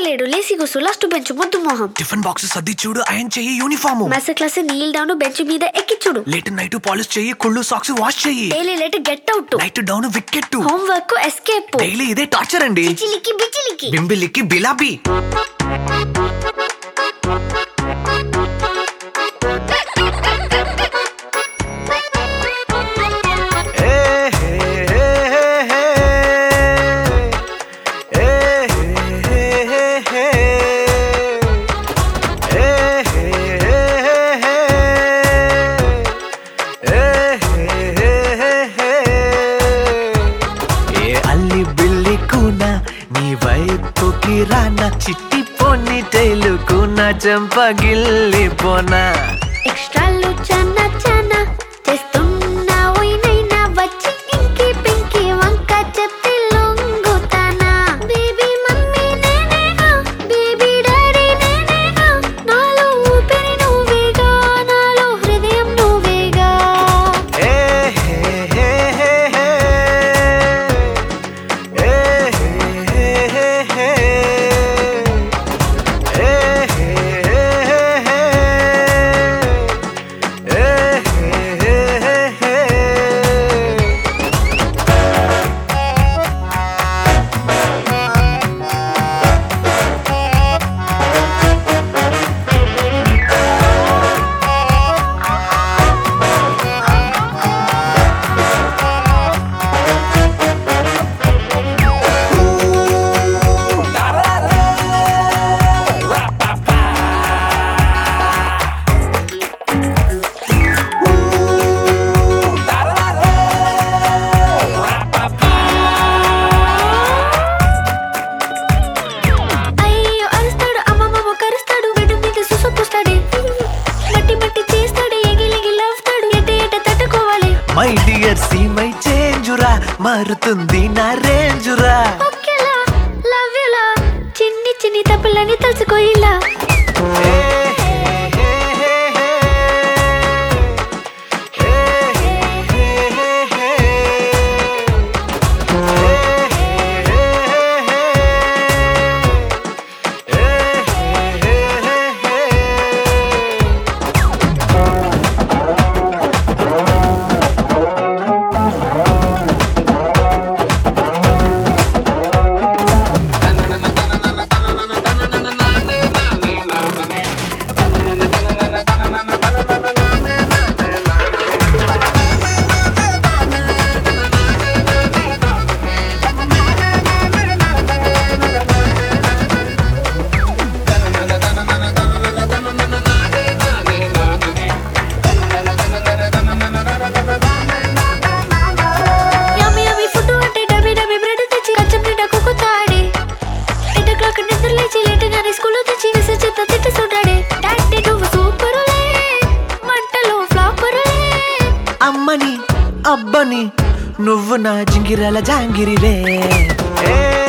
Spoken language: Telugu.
లేడు లేసి కూసు లాస్ట్ బెంచ్ ముద్దు మొహం టిఫిన్ బాక్స్ సర్ది చూడు ఆయన చెయ్యి uniform mess class kneel down bench మీద ఎక్కిచ్చుడు లేట్ నైట్ పాలిష్ చెయ్యి కుళ్ళు సాక్స్ వాష్ చెయ్యి daily late get out night down wicket homework escape daily ఇదే టార్చర్ అండి బిచిలికి బిచిలికి బింబిలికి బిలాబీ ఏ అల్లి బిల్లి కూన నీ వైపుకి రానా చిట్టి పొన్ని టైలు కూన చెంపగిల్లి పోనా ఎక్స్ట్రాలు చన్న చన్న చేస్తున్నా ఓయినైనా వచ్చి ఇంకి పింకి వంక చెప్తే లొంగుతానా బేబీ మమ్మీ నేనేగా బేబీ డాడీ నేనేగా నాలో ఊపిరి నువ్వేగా నాలో హృదయం నువ్వేగా ఏ హే హే హే హే. ఏ హే హే హే హే. ఏ హే హే హే హే. ఏ హే హే హే హే. అయ్యో అరుస్తాడు అమ్మమ్మ కరుస్తాడు బెడ్ మీద సుసు పూస్తాడే మట్టి మట్టి చేస్తాడు ఎగిలిగి లవ్తాడు ఎట ఎట తట్టుకోవాలి మై డియర్ సీ మై చేంజురా మారుతుంది నా రేంజురా ఓకేలా లవ్ యులా చిన్ని చిన్ని తప్పులని తలుచుకో ఇలా యమ్మి యమ్మి ఫుడ్ అంటే డబ్బి డబ్బి బ్రెడ్ తెచ్చి కచ్చం నిండా కుక్కుతాడే ఎయిట్ ఓ క్లాక్ నిద్ర లేచి లేటుగానే స్కూల్లో తెచ్చి విసిరి చేత తిట్టి చూడాడే డాడీ నువ్వు సూపరులే మంటలో ఫ్లాపరులే అమ్మని అబ్బని నువ్వు నా జింగిరల జాంగిరివే ఏ